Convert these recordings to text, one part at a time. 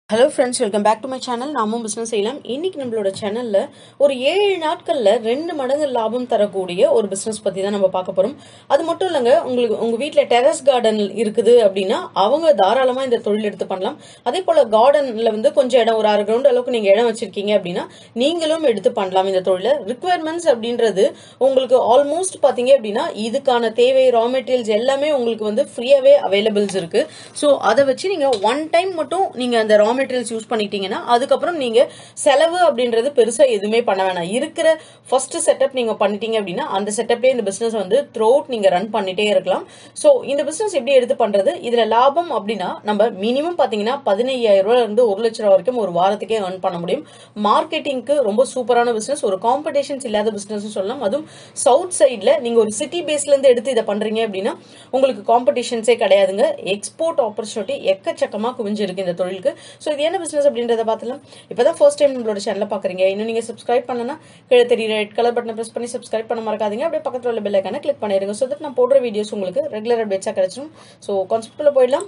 hello friends welcome back to my channel நாமும் business செய்யலாம் இன்னைக்கு நம்மளோட சேனல்ல ஒரு ஏழு நாட்கள்ல ரெண்டு மடங்கு லாபம் தரக்கூடிய ஒரு பிசினஸ் பத்தி தான் நம்ம பார்க்க போறோம் அது மட்டும் இல்லைங்க உங்களுக்கு உங்க வீட்ல டெரஸ் கார்டன் இருக்குது அப்படின்னா அவங்க தாராளமா இந்த தொழில் எடுத்து பண்ணலாம் அதே போல கார்டன்ல வந்து கொஞ்சம் இடம் ஒரு அரை கிரவுண்ட் அளவுக்கு நீங்க இடம் வச்சிருக்கீங்க அப்படின்னா நீங்களும் எடுத்து பண்ணலாம் இந்த தொழில ரிக்குவயர்மெண்ட்ஸ் அப்படின்றது உங்களுக்கு ஆல்மோஸ்ட் பாத்தீங்க அப்படின்னா இதுக்கான தேவை ரா மெட்டீரியல்ஸ் எல்லாமே உங்களுக்கு வந்து ஃப்ரீயாவே அவைலபிள்ஸ் இருக்கு ஸோ அதை வச்சு நீங்க ஒன் டைம் மட்டும் நீங்க அந்த ரா மெட்டீரியல்ஸ் யூஸ் பண்ணிட்டீங்கன்னா அதுக்கப்புறம் நீங்க செலவு அப்படின்றது பெருசா எதுவுமே பண்ண வேணாம் இருக்கிற ஃபர்ஸ்ட் செட்டப் நீங்க பண்ணிட்டீங்க அப்படின்னா அந்த செட்டப்லேயே இந்த பிசினஸ் வந்து த்ரூ நீங்க ரன் பண்ணிட்டே இருக்கலாம் ஸோ இந்த பிசினஸ் எப்படி எடுத்து பண்றது இதுல லாபம் அப்படின்னா நம்ம மினிமம் பாத்தீங்கன்னா பதினையாயிரம் ரூபாயில இருந்து ஒரு லட்சம் ரூபாய் வரைக்கும் ஒரு வாரத்துக்கே earn பண்ண முடியும் மார்க்கெட்டிங்க்கு ரொம்ப சூப்பரான பிசினஸ் ஒரு காம்படிஷன்ஸ் இல்லாத பிசினஸ் சொல்லலாம் அதுவும் சவுத் சைட்ல நீங்க ஒரு சிட்டி பேஸ்ல இருந்து எடுத்து இதை பண்றீங்க அப்படின்னா உங்களுக்கு காம்படிஷன்ஸே கிடையாதுங்க எக்ஸ்போர்ட் ஆப்பர்ச்சுனிட்டி எக்கச்சக்கமா குவிஞ்சிருக்கு இந்த தொழிலுக்கு ஸோ இது என்ன பிசினஸ் அப்படின்றத பார்த்துலாம் இப்பதான் ஃபர்ஸ்ட் டைம் நம்மளோட சேனலை பாக்குறீங்க இன்னும் நீங்க சப்ஸ்கிரைப் பண்ணனா கீழே தெரியுற ரெட் கலர் பட்டனை பிரஸ் பண்ணி சப்ஸ்கிரைப் பண்ண மறக்காதீங்க அப்படியே பக்கத்துல உள்ள பெல் ஐக்கான கிளிக் பண்ணிடுங்க ஸோ தட் நான் போடுற வீடியோஸ் உங்களுக்கு ரெகுலர் அப்டேட்ஸா கிடைச்சிடும் ஸோ கான்செப்ட்ல போயிடலாம்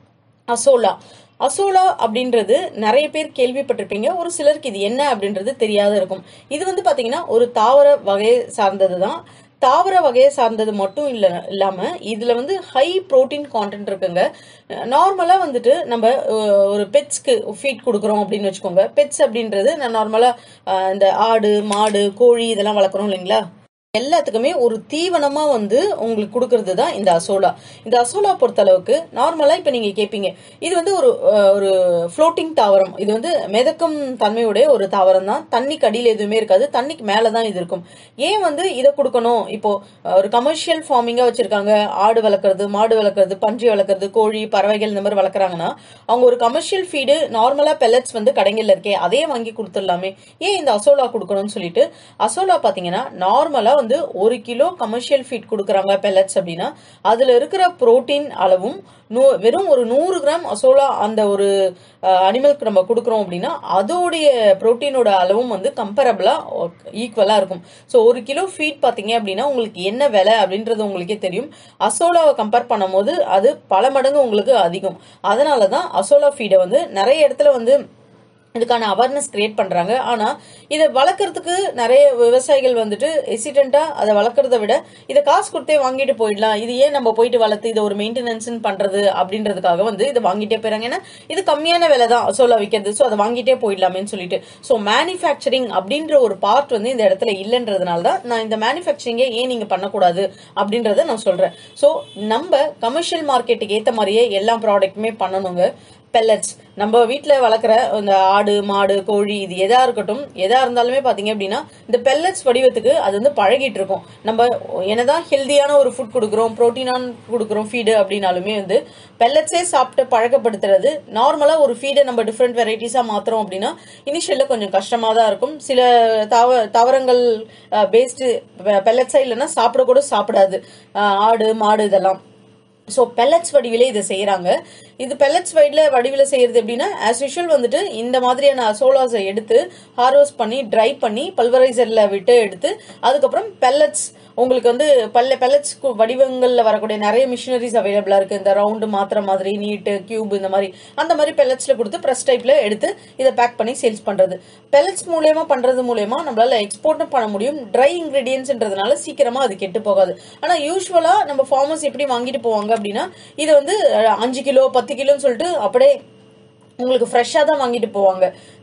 அசோலா அசோலா அப்படின்றது நிறைய பேர் கேள்விப்பட்டிருப்பீங்க ஒரு சிலருக்கு இது என்ன அப்படின்றது தெரியாத இருக்கும் இது வந்து பாத்தீங்கன்னா ஒரு தாவர வகையை சார்ந்தது தான் தாவர வகையை சார்ந்தது மட்டும் இல்ல இல்லாம இதுல வந்து ஹை புரோட்டீன் கான்டென்ட் இருக்குங்க நார்மலா வந்துட்டு நம்ம அஹ், ஒரு பெட்ஸ்க்கு ஃபீட் கொடுக்குறோம் அப்படின்னு வச்சுக்கோங்க பெட்ஸ் அப்படின்றது நான் நார்மலா அஹ், இந்த ஆடு மாடு கோழி இதெல்லாம் வளர்க்குறோம் இல்லைங்களா எல்லாத்துக்குமே ஒரு தீவனமா வந்து உங்களுக்கு கொடுக்கறது தான் இந்த அசோலா இந்த அசோலா பொறுத்த அளவுக்கு நார்மலா இப்ப நீங்க கேப்பீங்க இது வந்து ஒரு அஹ், ஒரு ஃப்ளோட்டிங் தாவரம் இது வந்து மிதக்கும் தன்மையுடைய ஒரு தாவரம் தான் தண்ணிக்கு அடியில் எதுவுமே இருக்காது தண்ணிக்கு மேல தான் இது இருக்கும் ஏன் வந்து இதை கொடுக்கணும் இப்போ அஹ், ஒரு கமர்ஷியல் ஃபார்மிங்கா வச்சிருக்காங்க ஆடு வளர்க்குறது மாடு வளர்க்குறது பன்றி வளர்க்குறது கோழி பறவைகள் இந்த மாதிரி வளர்க்குறாங்கன்னா அவங்க ஒரு கமர்ஷியல் ஃபீடு நார்மலா பெல்லட்ஸ் வந்து கடைகள்ல இருக்கே அதே வாங்கி கொடுத்துடலாமே ஏன் இந்த அசோலா கொடுக்கணும்னு சொல்லிட்டு அசோலா பாத்தீங்கன்னா நார்மலா வந்து ஒரு கிலோ கமர்ஷியல் ஃபீட் கொடுக்குறாங்க பெல்லட்ஸ் அப்படின்னா அதுல இருக்கிற புரோட்டீன் அளவும் நூ- வெறும் ஒரு நூறு கிராம் அசோலா அந்த ஒரு அனிமலுக்கு நம்ம கொடுக்குறோம் அப்படின்னா அதோடைய புரோட்டீனோட அளவும் வந்து கம்பேரபிளா ஈக்குவலா இருக்கும் ஸோ ஒரு கிலோ ஃபீட் பாத்தீங்க அப்படின்னா உங்களுக்கு என்ன விலை அப்படின்றது உங்களுக்கே தெரியும் அசோலாவை கம்பேர் பண்ணும்போது அது பல மடங்கு உங்களுக்கு அதிகம் அதனால தான் அசோலா ஃபீடை வந்து நிறைய இடத்துல வந்து இதுக்கான அவேர்னஸ் கிரியேட் பண்றாங்க ஆனா இதை வளர்க்கறதுக்கு நிறைய விவசாயிகள் வந்துட்டு எசிடென்ட்டா அதை வளர்க்கறத விட இதை காசு கொடுத்தே வாங்கிட்டு போயிடலாம் இது ஏன் நம்ம போயிட்டு வளர்த்து இதை ஒரு மெயின்டெனன்ஸ் பண்றது அப்படின்றதுக்காக வந்து இதை வாங்கிட்டே போயிறாங்க ஏன்னா இது கம்மியான விலை தான் சோலா விற்கிறது ஸோ அதை வாங்கிட்டே போயிடலாமேன்னு சொல்லிட்டு ஸோ மேனுஃபேக்சரிங் அப்படின்ற ஒரு பார்ட் வந்து இந்த இடத்துல இல்லைன்றதுனால தான் நான் இந்த மேனுஃபேக்சரிங்கை ஏன் நீங்க பண்ணக்கூடாது அப்படின்றத நான் சொல்றேன் ஸோ நம்ம கமர்ஷியல் மார்க்கெட்டுக்கு ஏற்ற மாதிரியே எல்லா ப்ராடக்ட்டுமே பண்ணணுங்க பெல்லட்ஸ் நம்ம வீட்டில் வளர்க்குற இந்த ஆடு மாடு கோழி இது எதா இருக்கட்டும் எதா இருந்தாலுமே பார்த்தீங்க அப்படின்னா இந்த பெல்லட்ஸ் வடிவத்துக்கு அது வந்து பழகிட்டு இருக்கும் நம்ம என்னதான் ஹெல்தியான ஒரு ஃபுட் கொடுக்குறோம் ப்ரோட்டீனான கொடுக்குறோம் ஃபீடு அப்படின்னாலுமே வந்து பெல்லட்ஸே சாப்பிட்டு பழக்கப்படுத்துறது நார்மலாக ஒரு ஃபீடை நம்ம டிஃப்ரெண்ட் வெரைட்டிஸாக மாத்துறோம் அப்படின்னா இனிஷியலில் கொஞ்சம் கஷ்டமாக தான் இருக்கும் சில தாவ தாவரங்கள் பேஸ்டு பெல்லட்ஸாக இல்லைன்னா சாப்பிட கூட சாப்பிடாது அஹ், ஆடு மாடு இதெல்லாம் ஸோ பெல்லட்ஸ் வடிவிலே இதை செய்யறாங்க இது பெல்லட்ஸ் வடிவில வடிவில செய்யறது எப்படின்னா ஆஸ் யூஷுவல் வந்துட்டு இந்த மாதிரியான அசோலாஸை எடுத்து ஹார்வெஸ்ட் பண்ணி ட்ரை பண்ணி பல்வரைசர்ல விட்டு எடுத்து அதுக்கப்புறம் பெல்லட்ஸ் உங்களுக்கு வந்து பல்ல பெல்லட்ஸ் வடிவங்கள்ல வரக்கூடிய நிறைய மிஷினரிஸ் அவைலபிளா இருக்கு இந்த ரவுண்டு மாத்திர மாதிரி நீட்டு கியூப் இந்த மாதிரி அந்த மாதிரி பெல்லட்ஸ்ல கொடுத்து ப்ரெஸ் டைப்ல எடுத்து இதை பேக் பண்ணி சேல்ஸ் பண்றது பெல்லட்ஸ் மூலியமா பண்றது மூலியமா நம்மளால எக்ஸ்போர்ட்டும் பண்ண முடியும் ட்ரை இன்கிரீடியன்ஸ்ன்றதுனால சீக்கிரமா அது கெட்டு போகாது ஆனா யூஸ்வலா நம்ம ஃபார்மர்ஸ் எப்படி வாங்கிட்டு போவாங்க அப்படின்னா இது வந்து அஹ், அஞ்சு கிலோ பத்து கிலோன்னு சொல்லிட்டு அப்படியே உங்களுக்கு ஃப்ரெஷ்ஷாக தான் வாங்கிட்டு போவாங்க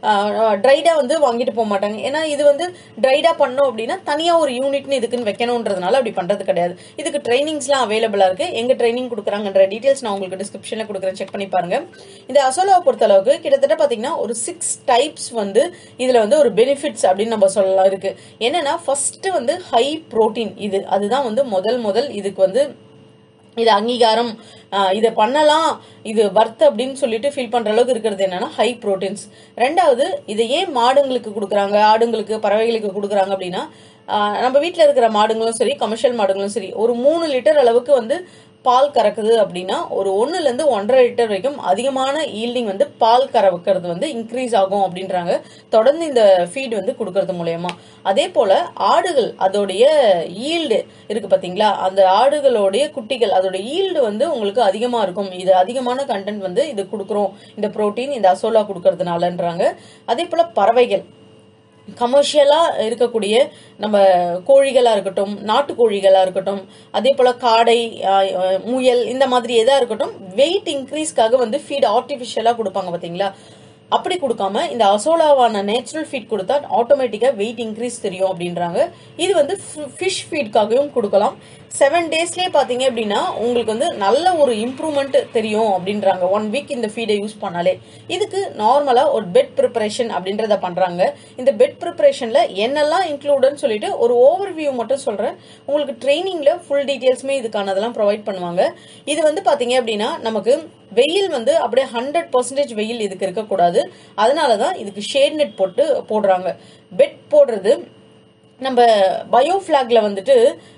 ட்ரைடாக வந்து வாங்கிட்டு போக மாட்டாங்க ஏன்னா இது வந்து ட்ரைடாக பண்ணோம் அப்படின்னா தனியாக ஒரு யூனிட்னு இதுக்குன்னு வைக்கணுன்றதுனால அப்படி பண்ணுறது கிடையாது இதுக்கு ட்ரைனிங்ஸ்லாம் அவைலபிளாக இருக்கு எங்க ட்ரைனிங் கொடுக்குறாங்கன்ற டீட்டெயில்ஸ் நான் உங்களுக்கு டிஸ்கிரிப்ஷனில் கொடுக்குறேன் செக் பண்ணி பாருங்க இந்த அசோலாவை பொறுத்த அளவுக்கு கிட்டத்தட்ட பார்த்தீங்கன்னா ஒரு சிக்ஸ் டைப்ஸ் வந்து இதில் வந்து ஒரு பெனிஃபிட்ஸ் அப்படின்னு நம்ம சொல்லலாம் இருக்கு என்னன்னா ஃபர்ஸ்ட் வந்து ஹை புரோட்டீன் இது அதுதான் வந்து முதல் முதல் இதுக்கு வந்து இது அங்கீகாரம் ஆஹ் இதை பண்ணலாம் இது வர்த் அப்படின்னு சொல்லிட்டு ஃபீல் பண்ற அளவுக்கு இருக்கிறது என்னன்னா ஹை புரோட்டீன்ஸ் ரெண்டாவது இதை ஏன் மாடுங்களுக்கு கொடுக்குறாங்க ஆடுங்களுக்கு பறவைகளுக்கு கொடுக்குறாங்க அப்படின்னா ஆஹ் நம்ம வீட்டில் இருக்கிற மாடுங்களும் சரி கமர்ஷியல் மாடுங்களும் சரி ஒரு மூணு லிட்டர் அளவுக்கு வந்து பால் கறக்குது அப்படின்னா ஒரு ஒண்ணுல இருந்து ஒன்றரை லிட்டர் வரைக்கும் அதிகமான ஈல்டிங் வந்து பால் கறக்கிறது வந்து இன்க்ரீஸ் ஆகும் அப்படின்றாங்க தொடர்ந்து இந்த ஃபீட் வந்து கொடுக்கறது மூலயமா அதே போல ஆடுகள் அதோடைய ஈல்டு இருக்கு பாத்தீங்களா அந்த ஆடுகளுடைய குட்டிகள் அதோட ஈல்டு வந்து உங்களுக்கு அதிகமா இருக்கும் இது அதிகமான கண்டென்ட் வந்து இது கொடுக்குறோம் இந்த புரோட்டீன் இந்த அசோலா கொடுக்கறதுனாலன்றாங்க அதே போல பறவைகள் கமர்ஷியலா இருக்கக்கூடிய நம்ம கோழிகளா இருக்கட்டும் நாட்டு கோழிகளா இருக்கட்டும் அதே போல காடை ஆஹ், ஆஹ், முயல் இந்த மாதிரி எதா இருக்கட்டும் வெயிட் இன்க்ரீஸ்க்காக வந்து ஃபீட் ஆர்டிஃபிஷியலா கொடுப்பாங்க பாத்தீங்களா அப்படி கொடுக்காம இந்த அசோலாவான நேச்சுரல் ஃபீட் கொடுத்தா ஆட்டோமேட்டிக்கா வெயிட் இன்க்ரீஸ் தெரியும் அப்படின்றாங்க இது வந்து ஃபிஷ் ஃபீட்காகவும் கொடுக்கலாம் செவன் டேஸ்லயே பாத்தீங்க அப்படின்னா உங்களுக்கு வந்து நல்ல ஒரு இம்ப்ரூவ்மெண்ட் தெரியும் அப்படின்றாங்க ஒன் வீக் இந்த ஃபீடை யூஸ் பண்ணாலே இதுக்கு நார்மலா ஒரு பெட் ப்ரிப்பரேஷன் அப்படின்றத பண்றாங்க இந்த பெட் ப்ரிப்பரேஷன்ல என்னெல்லாம் இன்க்ளூடுன்னு சொல்லிட்டு ஒரு ஓவர் வியூ மட்டும் சொல்றேன் உங்களுக்கு ட்ரைனிங்ல ஃபுல் டீடைல்ஸுமே இதுக்கானதெல்லாம் ப்ரொவைட் பண்ணுவாங்க இது வந்து பாத்தீங்க அப்படின்னா நமக்கு வெயில் வந்து அப்படியே ஹண்ட்ரட் பர்சன்டேஜ் வெயில் இதுக்கு இருக்கக்கூடாது அதனாலதான் இதுக்கு ஷேட் நெட் போட்டு போடுறாங்க பெட் போடுறது நம்ம பயோஃபிளாக்ல வந்துட்டு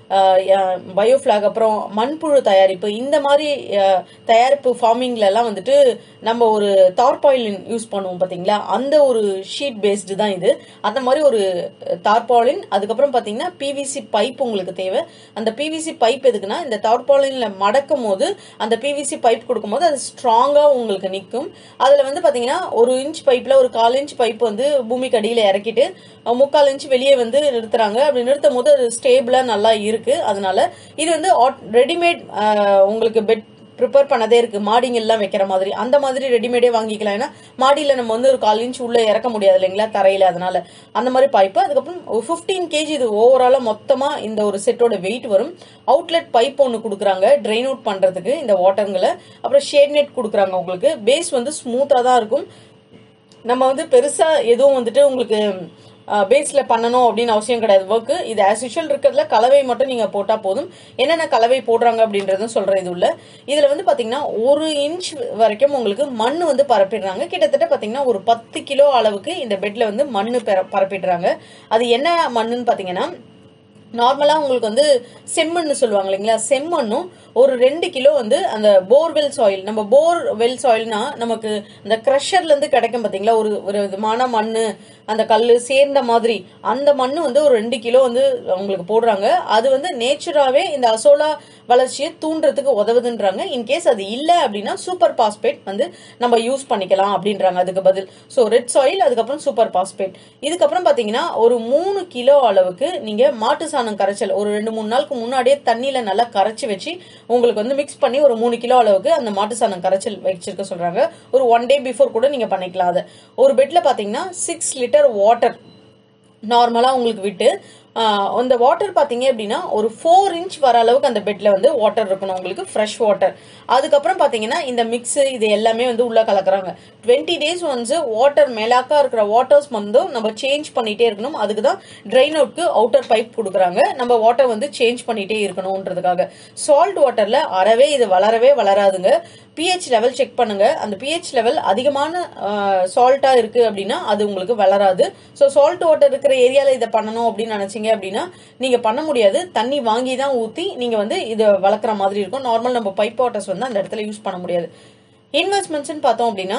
பயோஃபிளாக் அப்புறம் மண்புழு தயாரிப்பு இந்த மாதிரி அஹ், தயாரிப்பு ஃபார்மிங்ல எல்லாம் வந்துட்டு நம்ம ஒரு தார்பாயிலின் யூஸ் பண்ணுவோம் பாத்தீங்களா அந்த ஒரு ஷீட் பேஸ்டு தான் இது அந்த மாதிரி ஒரு தார்பாலின் அதுக்கப்புறம் பாத்தீங்கன்னா பிவிசி பைப் உங்களுக்கு தேவை அந்த பிவிசி பைப் எதுக்குன்னா இந்த தார்பாலின்ல மடக்கும் போது அந்த பிவிசி பைப் கொடுக்கும்போது அது ஸ்ட்ராங்கா உங்களுக்கு நிற்கும் அதுல வந்து பாத்தீங்கன்னா ஒரு இன்ச் பைப்ல ஒரு கால் இன்ச் பைப் வந்து பூமிக்கு அடியில இறக்கிட்டு அஹ், முக்கால் இன்ச் வெளியே வந்து நிறுத்துறாங்க அப்படி நிறுத்தும் போது அது ஸ்டேபிளா நல்லா இருக்கு அதனால இது வந்து ரெடிமேட் உங்களுக்கு பெட் ப்ரிப்பேர் பண்ணதே இருக்கு மாடிங்க எல்லாம் வைக்கிற மாதிரி அந்த மாதிரி ரெடிமேடே வாங்கிக்கலாம் ஏன்னா மாடியில நம்ம வந்து ஒரு கால் இன்ச் உள்ள இறக்க முடியாது இல்லைங்களா தரையில அதனால அந்த மாதிரி பைப்பு அதுக்கப்புறம் ஒரு ஃபிஃப்டீன் கேஜி இது ஓவராலா மொத்தமா இந்த ஒரு செட்டோட வெயிட் வரும் அவுட்லெட் பைப் ஒன்று கொடுக்குறாங்க ட்ரெயின் அவுட் பண்றதுக்கு இந்த வாட்டருங்களை அப்புறம் ஷேட் நெட் கொடுக்குறாங்க உங்களுக்கு பேஸ் வந்து ஸ்மூத்தா தான் இருக்கும் நம்ம வந்து பெருசா எதுவும் வந்துட்டு உங்களுக்கு பேஸ்ல பண்ணணும் அப்படின்னு அவசியம் கிடையாது ஒர்க் இது ஆஸ் யூஷுவல் இருக்கிறதுல கலவை மட்டும் நீங்க போட்டா போதும் என்னென்ன கலவை போடுறாங்க அப்படின்றதும் சொல்றேன் இது உள்ள இதுல வந்து பாத்தீங்கன்னா ஒரு இன்ச் வரைக்கும் உங்களுக்கு மண் வந்து பரப்பிடுறாங்க கிட்டத்தட்ட பாத்தீங்கன்னா ஒரு பத்து கிலோ அளவுக்கு இந்த பெட்ல வந்து மண்ணு பெர- பரப்பிடுறாங்க அது என்ன மண்ணுன்னு பாத்தீங்கன்னா நார்மலா உங்களுக்கு வந்து செம்மண்ணு சொல்லுவாங்க இல்லைங்களா செம்மண்ணும் ஒரு ரெண்டு கிலோ வந்து அந்த போர்வெல் சாயில் நம்ம போர் வெல் சாயில்னா நமக்கு அந்த க்ரஷர்ல இருந்து கிடைக்கும் பாத்தீங்களா ஒரு ஒரு விதமான மண்ணு அந்த கல்லு சேர்ந்த மாதிரி அந்த மண்ணு வந்து ஒரு ரெண்டு கிலோ வந்து உங்களுக்கு போடுறாங்க அது வந்து நேச்சுராவே இந்த அசோலா வளர்ச்சியை தூண்டுறதுக்கு உதவுதுன்றாங்க இன்கேஸ் அது இல்ல அப்படின்னா சூப்பர் பாஸ்பேட் வந்து நம்ம யூஸ் பண்ணிக்கலாம் அப்படின்றாங்க அதுக்கு பதில் ஸோ ரெட் சாயில் அதுக்கப்புறம் சூப்பர் பாஸ்பேட் இதுக்கப்புறம் பாத்தீங்கன்னா ஒரு மூணு கிலோ அளவுக்கு நீங்க மாட்டு சாணம் கரைச்சல் ஒரு ரெண்டு மூணு நாளுக்கு முன்னாடியே தண்ணியில நல்லா கரைச்சி வச்சு உங்களுக்கு வந்து மிக்ஸ் பண்ணி ஒரு மூணு கிலோ அளவுக்கு அந்த மாட்டு சாணம் கரைச்சல் வச்சிருக்க சொல்றாங்க ஒரு ஒன் டே பிஃபோர் கூட நீங்க பண்ணிக்கலாம் அதை ஒரு பெட்ல பாத்தீங்கன்னா சிக்ஸ் லிட்டர் வாட்டர் நார்மலா உங்களுக்கு விட்டு ஆஹ், அந்த வாட்டர் பாத்தீங்க அப்படின்னா ஒரு ஃபோர் இன்ச் வர அளவுக்கு அந்த பெட்ல வந்து வாட்டர் இருக்கணும் உங்களுக்கு ஃப்ரெஷ் வாட்டர் அதுக்கப்புறம் பாத்தீங்கன்னா இந்த மிக்ஸ் இது எல்லாமே வந்து உள்ள கலக்குறாங்க டுவெண்ட்டி டேஸ் ஒன்ஸ் வாட்டர் மேலாக்கா இருக்கிற வாட்டர்ஸ் வந்து நம்ம சேஞ்ச் பண்ணிட்டே இருக்கணும் அதுக்கு தான் ட்ரைன் அவுட்க்கு அவுட்டர் பைப் கொடுக்குறாங்க நம்ம வாட்டர் வந்து சேஞ்ச் பண்ணிட்டே இருக்கணும்ன்றதுக்காக சால்ட் வாட்டர்ல அறவே இது வளரவே வளராதுங்க பிஹெச் லெவல் செக் பண்ணுங்க அந்த பிஹெச் லெவல் அதிகமான சால்ட்டா இருக்கு அப்படின்னா அது உங்களுக்கு வளராது ஸோ சால்ட் வாட்டர் இருக்கிற ஏரியால இதை பண்ணணும் அப்படின்னு நினைச்சீங்க அப்படின்னா நீங்க பண்ண முடியாது தண்ணி வாங்கி தான் ஊத்தி நீங்க வந்து இதை வளர்க்குற மாதிரி இருக்கும் நார்மல் நம்ம பைப் வாட்டர்ஸ் வந்து அந்த இடத்துல யூஸ் பண்ண முடியாது இன்வெஸ்ட்மெண்ட்ஸ்னு பார்த்தோம் அப்படின்னா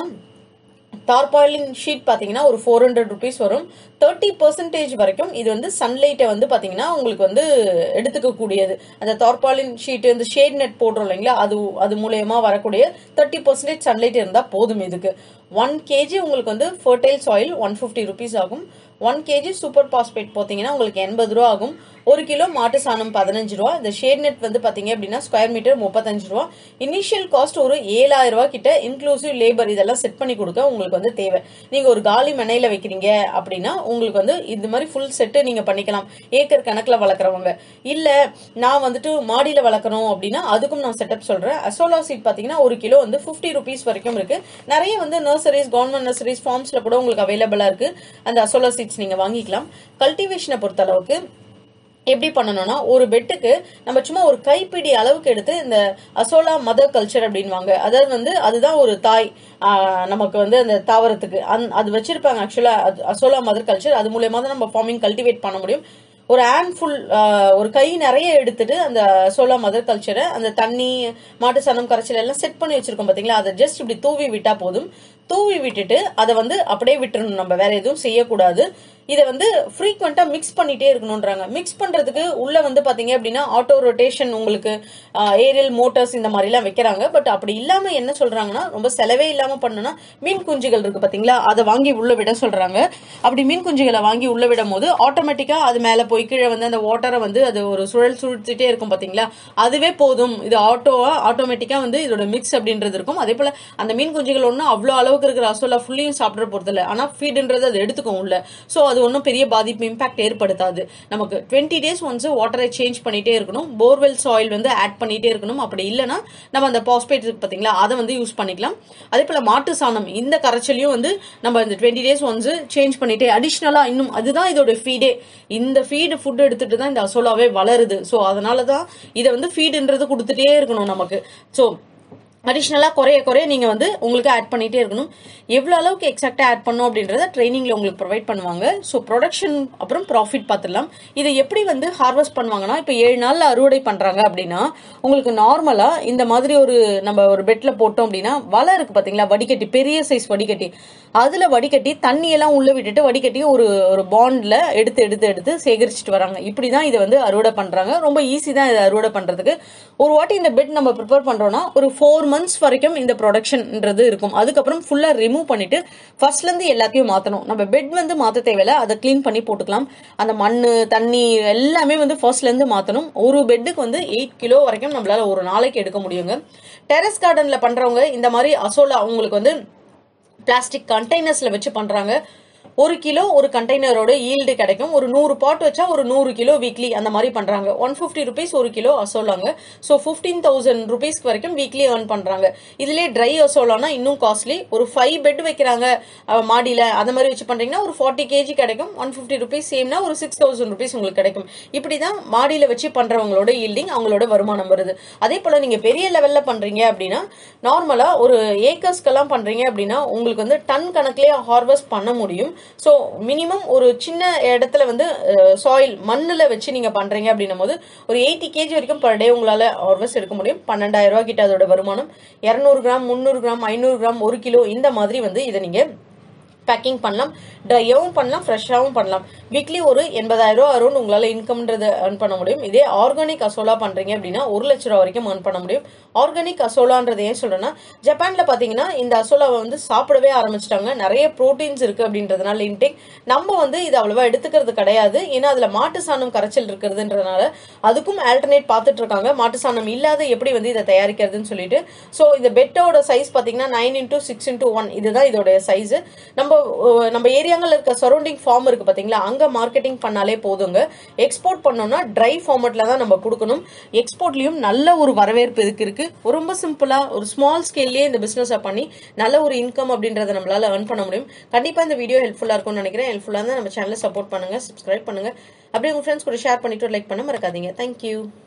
தார்பாலின் ஷீட் பாத்தீங்கன்னா ஒரு ஃபோர் ஹண்ட்ரட் ருபீஸ் வரும் தேர்ட்டி பர்சன்டேஜ் வரைக்கும் இது வந்து சன்லைட்டை வந்து பாத்தீங்கன்னா உங்களுக்கு வந்து எடுத்துக்க கூடியது அந்த தார்பாலின் ஷீட் இந்த ஷேட் நெட் போடுறோம் இல்லைங்களா அது அது மூலயமா வரக்கூடிய தேர்ட்டி பர்சன்டேஜ் சன்லைட் இருந்தா போதும் இதுக்கு ஒன் கேஜி உங்களுக்கு வந்து fertile soil one fifty rupees ஆகும் ஒன் கேஜி சூப்பர் பாஸ்பேட் போத்தீங்கன்னா உங்களுக்கு எண்பது ரூபா ஆகும் ஒரு கிலோ மாட்டு சாணம் பதினஞ்சு ரூபா இந்த ஷேட் நெட் வந்து பாத்தீங்க அப்படின்னா ஸ்கொயர் மீட்டர் முப்பத்தஞ்சு ரூபா இனிஷியல் காஸ்ட் ஒரு ஏழாயிரம் ரூபா கிட்ட இன்க்ளூசிவ் லேபர் இதெல்லாம் செட் பண்ணி கொடுக்க உங்களுக்கு வந்து தேவை நீங்க ஒரு காலி மெனையில வைக்கிறீங்க அப்படின்னா உங்களுக்கு வந்து இந்த மாதிரி ஃபுல் செட்டு நீங்க பண்ணிக்கலாம் ஏக்கர் கணக்குல வளர்க்குறவங்க இல்ல நான் வந்துட்டு மாடியில வளர்க்கணும் அப்படின்னா அதுக்கும் நான் செட்டப் சொல்றேன் அசோலா சீட் பாத்தீங்கன்னா ஒரு கிலோ வந்து 50 ருபீஸ் வரைக்கும் இருக்கு நிறைய வந்து நர்சரிஸ் கவர்மெண்ட் நர்சரிஸ் ஃபார்ம்ஸ்ல கூட உங்களுக்கு அவைலபிளா இருக்கு அந்த அசோலா சீட்ஸ் நீங்க வாங்கிக்கலாம் கல்டிவேஷனை பொறுத்த அளவுக்கு எப்படி பண்ணணும்னா ஒரு பெட்டுக்கு நம்ம சும்மா ஒரு கைப்பிடி அளவுக்கு எடுத்து இந்த அசோலா மதர் கல்ச்சர் அப்படின்வாங்க அதாவது வந்து அதுதான் ஒரு தாய் ஆஹ், நமக்கு வந்து அந்த தாவரத்துக்கு அந் அது வச்சிருப்பாங்க ஆக்சுவலா அசோலா மதர் கல்ச்சர் அது மூலியமா தான் நம்ம ஃபார்மிங் கல்டிவேட் பண்ண முடியும் ஒரு ஹேண்ட் ஃபுல் ஒரு கை நிறைய எடுத்துட்டு அந்த சோலா மதர் கல்ச்சரை அந்த தண்ணி மாட்டு சாணம் கரைச்சல் எல்லாம் செட் பண்ணி வச்சிருக்கோம் பாத்தீங்களா அதை ஜஸ்ட் இப்படி தூவி விட்டா போதும் தூவி விட்டுட்டு அதை வந்து அப்படியே விட்டுறணும் நம்ம வேற எதுவும் செய்யக்கூடாது இதை வந்து ஃப்ரீக்வெண்டா மிக்ஸ் பண்ணிட்டே இருக்கணும்ன்றாங்க மிக்ஸ் பண்றதுக்கு உள்ள வந்து பாத்தீங்க அப்படின்னா ஆட்டோ ரொட்டேஷன் உங்களுக்கு ஏரியல் மோட்டார்ஸ் இந்த மாதிரி எல்லாம் வைக்கிறாங்க பட் அப்படி இல்லாம என்ன சொல்றாங்கன்னா ரொம்ப செலவே இல்லாம பண்ணனா மீன் குஞ்சுகள் இருக்கு பாத்தீங்களா அதை வாங்கி உள்ள விட சொல்றாங்க அப்படி மீன் குஞ்சுகளை வாங்கி உள்ள விடும் போது ஆட்டோமேட்டிக்கா அது மேல போய் கீழே வந்து அந்த வாட்டரை வந்து அது ஒரு சுழல் சுழிச்சுட்டே இருக்கும் பாத்தீங்களா அதுவே போதும் இது ஆட்டோவா ஆட்டோமேட்டிக்கா வந்து இதோட மிக்ஸ் அப்படின்றது இருக்கும் அதே போல அந்த மீன் குஞ்சுகள் ஒன்றும் அவ்வளோ அளவுக்கு இருக்கிற அசோலா ஃபுல்லையும் சாப்பிட போறது இல்லை ஆனா ஃபீடுன்றது அது எடுத்துக்கும் உள்ள ஸோ அது ஒன்றும் பெரிய பாதிப்பு இம்பாக்ட் ஏற்படுத்தாது நமக்கு டுவெண்ட்டி டேஸ் ஒன்ஸ் வாட்டரை சேஞ்ச் பண்ணிட்டே இருக்கணும் போர்வெல் சாயில் வந்து ஆட் பண்ணிட்டே இருக்கணும் அப்படி இல்லைன்னா நம்ம அந்த பாஸ்பேட் இருக்கு பாத்தீங்களா அதை வந்து யூஸ் பண்ணிக்கலாம் அதே போல மாட்டு சாணம் இந்த கரைச்சலையும் வந்து நம்ம இந்த டுவெண்ட்டி டேஸ் ஒன்ஸ் சேஞ்ச் பண்ணிட்டே அடிஷ்னலா இன்னும் அதுதான் இதோட ஃபீடே இந்த ஃபீடு ஃபுட் எடுத்துட்டு தான் இந்த அசோலாவே வளருது ஸோ அதனால தான் இதை வந்து ஃபீடுன்றது கொடுத்துட்டே இருக்கணும் நமக்கு ஸோ அடிஷ்னலாக குறைய குறைய நீங்கள் வந்து உங்களுக்கு ஆட் பண்ணிகிட்டே இருக்கணும் எவ்வளோ அளவுக்கு எக்ஸாக்டாக ஆட் பண்ணும் அப்படின்றத ட்ரைனிங்கில் உங்களுக்கு ப்ரொவைட் பண்ணுவாங்க ஸோ ப்ரொடக்ஷன் அப்புறம் ப்ராஃபிட் பார்த்துடலாம் இதை எப்படி வந்து ஹார்வெஸ்ட் பண்ணுவாங்கன்னா இப்போ ஏழு நாளில் அறுவடை பண்ணுறாங்க அப்படின்னா உங்களுக்கு நார்மலாக இந்த மாதிரி ஒரு நம்ம ஒரு பெட்டில் போட்டோம் அப்படின்னா வலை இருக்கு பார்த்தீங்களா வடிகட்டி பெரிய சைஸ் வடிகட்டி அதில் வடிகட்டி தண்ணியெல்லாம் உள்ளே விட்டுட்டு வடிகட்டி ஒரு ஒரு பாண்டில் எடுத்து எடுத்து எடுத்து சேகரிச்சுட்டு வராங்க இப்படி தான் இதை வந்து அறுவடை பண்ணுறாங்க ரொம்ப ஈஸி தான் இதை அறுவடை பண்ணுறதுக்கு ஒரு வாட்டி இந்த பெட் நம்ம ப்ரிப்பேர் பண்ணுறோம்னா ஒரு ஃபோர் மந்த்ஸ் வரைக்கும் இந்த ப்ரொடக்ஷன்ன்றது இருக்கும் அதுக்கப்புறம் ஃபுல்லாக ரிமூவ் பண்ணிட்டு ஃபர்ஸ்ட்லேருந்து எல்லாத்தையும் மாற்றணும் நம்ம பெட் வந்து மாற்ற தேவையில்ல அதை க்ளீன் பண்ணி போட்டுக்கலாம் அந்த மண் தண்ணி எல்லாமே வந்து ஃபர்ஸ்ட்லேருந்து மாற்றணும் ஒரு பெட்டுக்கு வந்து எயிட் கிலோ வரைக்கும் நம்மளால ஒரு நாளைக்கு எடுக்க முடியுங்க டெரஸ் கார்டனில் பண்ணுறவங்க இந்த மாதிரி அசோலா அவங்களுக்கு வந்து பிளாஸ்டிக் கண்டெய்னர்ஸில் வச்சு பண்ணுறாங்க ஒரு கிலோ ஒரு கண்டெய்னரோட ஈல்டு கிடைக்கும் ஒரு நூறு பாட் வச்சா ஒரு நூறு கிலோ வீக்லி அந்த மாதிரி பண்றாங்க ஒன் ஃபிஃப்டி ருபீஸ் ஒரு கிலோ அசோலாங்க ஸோ ஃபிஃப்டீன் தௌசண்ட் ருபீஸ்க்கு வரைக்கும் வீக்லி ஏர்ன் பண்றாங்க இதுலேயே ட்ரை அசோலானா இன்னும் காஸ்ட்லி ஒரு ஃபைவ் பெட் வைக்கிறாங்க அஹ், மாடியில அந்த மாதிரி வச்சு பண்றீங்கன்னா ஒரு ஃபார்ட்டி கேஜி கிடைக்கும் ஒன் ஃபிஃப்டி ருபீஸ் சேம்னா ஒரு சிக்ஸ் தௌசண்ட் ருபீஸ் உங்களுக்கு கிடைக்கும் இப்படிதான் மாடியில வச்சு பண்றவங்களோட ஈல்டிங் அவங்களோட வருமானம் வருது அதே போல நீங்க பெரிய லெவல்ல பண்றீங்க அப்படின்னா நார்மலா ஒரு ஏக்கர்ஸ்க்கெல்லாம் பண்றீங்க அப்படின்னா உங்களுக்கு வந்து டன் கணக்குலயே ஹார்வெஸ்ட் பண்ண முடியும் ஸோ மினிமம் ஒரு சின்ன இடத்துல வந்து சாயில் மண்ணில் வச்சு நீங்க பண்றீங்க அப்படின்னும் போது ஒரு எயிட்டி கேஜி வரைக்கும் பர் டே உங்களால ஹார்வெஸ்ட் எடுக்க முடியும் பன்னெண்டாயிரம் ரூபாய் கிட்ட அதோட வருமானம் இரநூறு கிராம் முந்நூறு கிராம் ஐநூறு கிராம் ஒரு கிலோ இந்த மாதிரி வந்து இதை நீங்க பேக்கிங் பண்ணலாம் ட்ரையாகவும் பண்ணலாம் ஃப்ரெஷ்ஷாகவும் பண்ணலாம் வீக்லி ஒரு எண்பதாயிரம் ரூபா அரௌண்ட் உங்களால் இன்கம்ன்றதை earn பண்ண முடியும் இதே ஆர்கானிக் அசோலா பண்ணுறீங்க அப்படின்னா ஒரு லட்ச ரூபா வரைக்கும் earn பண்ண முடியும் ஆர்கானிக் அசோலான்றது ஏன் சொல்றேன்னா ஜப்பான்ல பார்த்தீங்கன்னா இந்த அசோலாவை வந்து சாப்பிடவே ஆரம்பிச்சிட்டாங்க நிறைய ப்ரோட்டீன்ஸ் இருக்கு அப்படின்றதுனால இன்டேக் நம்ம வந்து இது அவ்வளவா எடுத்துக்கிறது கிடையாது ஏன்னா அதுல மாட்டு சாணம் கரைச்சல் இருக்கிறதுன்றதுனால அதுக்கும் ஆல்டர்னேட் பார்த்துட்டு இருக்காங்க மாட்டு சாணம் இல்லாத எப்படி வந்து இதை தயாரிக்கிறதுன்னு சொல்லிட்டு ஸோ இந்த பெட்டோட சைஸ் பார்த்தீங்கன்னா nine into six into one இதுதான் இதோட சைஸ் நம்ம அஹ், நம்ம ஏரியாங்கள்ல இருக்க சரௌண்டிங் ஃபார்ம் இருக்கு பாத்தீங்களா அங்க மார்க்கெட்டிங் பண்ணாலே போதுங்க எக்ஸ்போர்ட் பண்ணோம்னா ட்ரை ஃபார்மட்ல தான் நம்ம கொடுக்கணும் எக்ஸ்போர்ட்லயும் நல்ல ஒரு வரவேற்பு இதுக்கு இருக்கு ரொம்ப சிம்பிளா ஒரு ஸ்மால் ஸ்கேல்லயே இந்த பிசினஸ் பண்ணி நல்ல ஒரு இன்கம் அப்படின்றத நம்மளால earn பண்ண முடியும் கண்டிப்பா இந்த வீடியோ ஹெல்ப்ஃபுல்லா இருக்கும்னு நினைக்கிறேன் ஹெல்ப்ஃபுல்லா இருந்தா நம்ம சேனலை சப்போர்ட் பண்ணுங்க சப்ஸ்கிரைப் பண்ணுங்க அப்படியே உங்க ஃப்ரெண்ட்ஸ் கூட ஷேர் பண்ணிட்டு லைக் பண்ண மறக்காதீங்க தேங்க்யூ